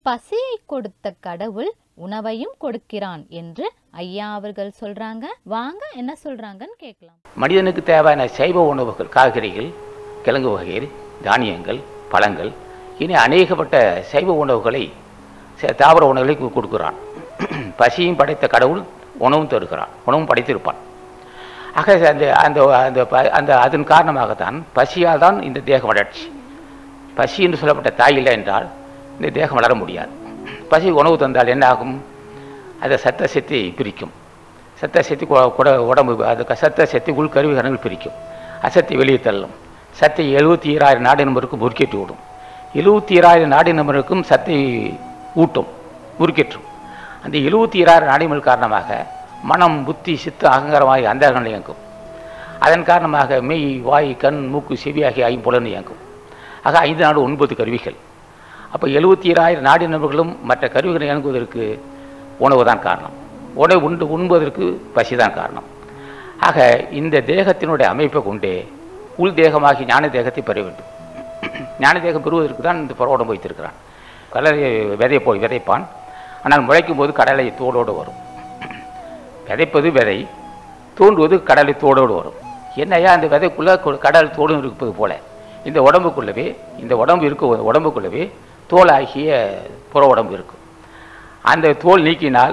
பசியை கொடுத்த கடவுள் உணவையும் கொடுக்கிறான் என்று ஐயா அவர்கள் சொல்றாங்க வாங்க என்ன சொல்றாங்கன்னு கேட்கலாம் மனிதனுக்கு தேவையான சைவ உணவுகள் காய்கறிகள் கிழங்கு வகைகள் தானியங்கள் பழங்கள் இனி அநேகப்பட்ட சைவ உணவுகளை ச- தாவர உணவுகளை கு- கொடுக்கிறான் பசியும் படைத்த கடவுள் உணவும் தருகிறான் உணவும் படைத்திருப்பான் ஆக அந்த அந்த அந்த ப- அந்த அதன் காரணமாகத்தான் பசியால் தான் இந்த தேக வளர்ச்சி பசி என்று சொல்லப்பட்ட தாய் இல்லை என்றால் இந்த தேகம் வளர முடியாது பசி உணவு தந்தால் என்ன ஆகும் அதை சத்த சத்தை பிரிக்கும் சத்த சக்தி கொ- கொட உடம்பு அது க- சத்த சக்தி உள் கருவிகரங்கள் பிரிக்கும் அசத்தை வெளியே தள்ளும் சத்தை எழுபத்தி ஈராயிரம் நாடு நம்பருக்கு முறுக்கேற்றி விடும் எழுபத்தி ஈராயிரம் நாடு நம்பருக்கும் சத்தை ஊட்டும் முறுக்கேற்றும் அந்த எழுபத்தி ஈராயிரம் நாடிகள் காரணமாக மனம் புத்தி சித்து அகங்காரமாகி அந்தரங்கள் இயங்கும் அதன் காரணமாக மெய் வாய் கண் மூக்கு செவி ஆகிய ஐம்புலன் இயங்கும் ஆக ஐந்து நாடு ஒன்பது கருவிகள் அப்போ எழுபத்தி ஈராயிரம் நாடி நபர்களும் மற்ற கருவிகளை இயங்குவதற்கு உணவு தான் காரணம் உணவு உண்டு உண்பதற்கு பசி தான் காரணம் ஆக இந்த தேகத்தினுடைய அமைப்பை கொண்டே உள் தேகமாகி ஞான தேகத்தை பெற வேண்டும் ஞான தேகம் பெறுவதற்கு தான் இந்த புற உடம்பு வைத்திருக்கிறான் கடலை விதை போய் விதைப்பான் ஆனால் முளைக்கும் போது கடலை தோடோடு வரும் விதைப்பது விதை தோண்டுவது கடலை தோடோடு வரும் என்னையா அந்த விதைக்குள்ளே கு- கடல் தோடும் இருப்பது போல இந்த உடம்புக்குள்ளவே இந்த உடம்பு இருக்க உடம்புக்குள்ளவே தோலாகிய புற உடம்பு இருக்கும் அந்த தோல் நீக்கினால்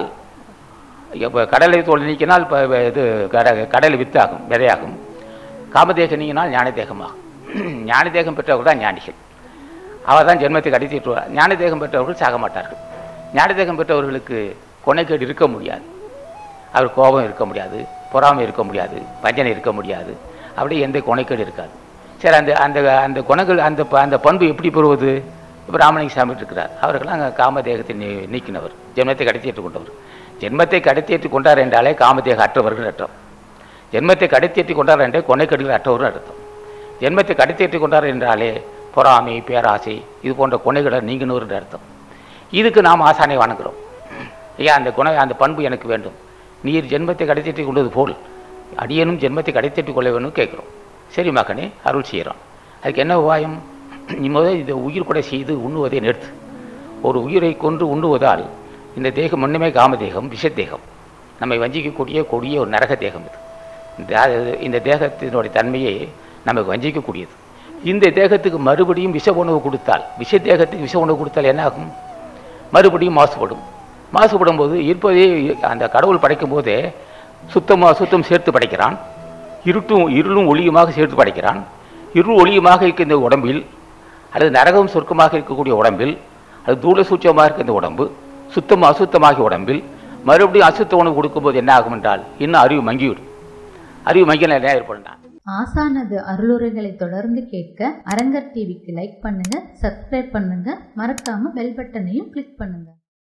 இப்போ கடலை தோல் நீக்கினால் இப்போ இது கட கடல் வித்தாகும் விதையாகும் காமதேகம் நீங்கினால் ஞான தேகமாகும் ஞான தேகம் பெற்றவர்கள் தான் ஞானிகள் அவர் தான் ஜென்மத்தை கடைத்திட்டு வர ஞான தேகம் பெற்றவர்கள் சாக மாட்டார்கள் ஞான தேகம் பெற்றவர்களுக்கு கொனைக்கேடு இருக்க முடியாது அவர் கோபம் இருக்க முடியாது பொறாமை இருக்க முடியாது வஞ்சனை இருக்க முடியாது அப்படி எந்த கொனைக்கேடு இருக்காது சரி அந்த அந்த அந்த குணங்கள் அந்த ப- அந்த பண்பு எப்படி பெறுவது இப்போ ராமலிங்க சாமி இருக்கிறார் அவர்களாம் அங்கே காமதேகத்தை நீ நீக்கினவர் ஜென்மத்தை கடத்திட்டு கொண்டவர் ஜென்மத்தை கடத்திட்டு கொண்டார் என்றாலே காமதேக அற்றவர்கள் அர்த்தம் ஜென்மத்தை கடத்திட்டு கொண்டார் என்றே கொனைக்கடிகள் அற்றவர்கள் அர்த்தம் ஜென்மத்தை கடத்திட்டு கொண்டார் என்றாலே பொறாமை பேராசை இது போன்ற கொனைகளை நீங்கினவர் என்று அர்த்தம் இதுக்கு நாம் ஆசானை வணங்குறோம் ஐயா அந்த குண அந்த பண்பு எனக்கு வேண்டும் நீர் ஜென்மத்தை கடைத்திட்டு கொண்டது போல் அடியனும் ஜென்மத்தை கடைத்திட்டு கொள்ள வேணும்னு கேட்குறோம் சரி மகனே அருள் செய்கிறோம் அதுக்கு என்ன உபாயம் நீ முதல் இந்த உயிர் கூட செய்து உண்ணுவதை நிறுத்து ஒரு உயிரை கொன்று உண்ணுவதால் இந்த தேகம் முன்னுமே காமதேகம் விஷத்தேகம் நம்மை வஞ்சிக்கக்கூடிய கொடிய ஒரு நரக தேகம் இது இந்த அது- இந்த தேகத்தினுடைய தன்மையை நமக்கு வஞ்சிக்கக்கூடியது இந்த தேகத்துக்கு மறுபடியும் விஷ உணவு கொடுத்தால் விஷ தேகத்துக்கு விஷ உணவு கொடுத்தால் என்ன ஆகும் மறுபடியும் மாசுபடும் மாசுபடும் போது இருப்பதே அந்த கடவுள் படைக்கும் போதே சுத்தமாக சுத்தம் சேர்த்து படைக்கிறான் இருட்டும் இருளும் ஒளியுமாக சேர்த்து படைக்கிறான் இருள் ஒளியுமாக இருக்க இந்த உடம்பில் அல்லது நரகம் சொர்க்கமாக இருக்கக்கூடிய உடம்பில் அது தூள சூட்சமாக இருக்க இந்த உடம்பு சுத்தம் அசுத்தமாகிய உடம்பில் மறுபடியும் அசுத்த உணவு கொடுக்கும்போது என்ன ஆகும் என்றால் இன்னும் அறிவு மங்கிவிடும் அறிவு மங்கின என்ன ஏற்படும்னா ஆசானது அருளுரைகளை தொடர்ந்து கேட்க அரங்கர் டிவிக்கு லைக் பண்ணுங்க சப்ஸ்கிரைப் பண்ணுங்க மறக்காம பெல் பட்டனையும் கிளிக் பண்ணுங்க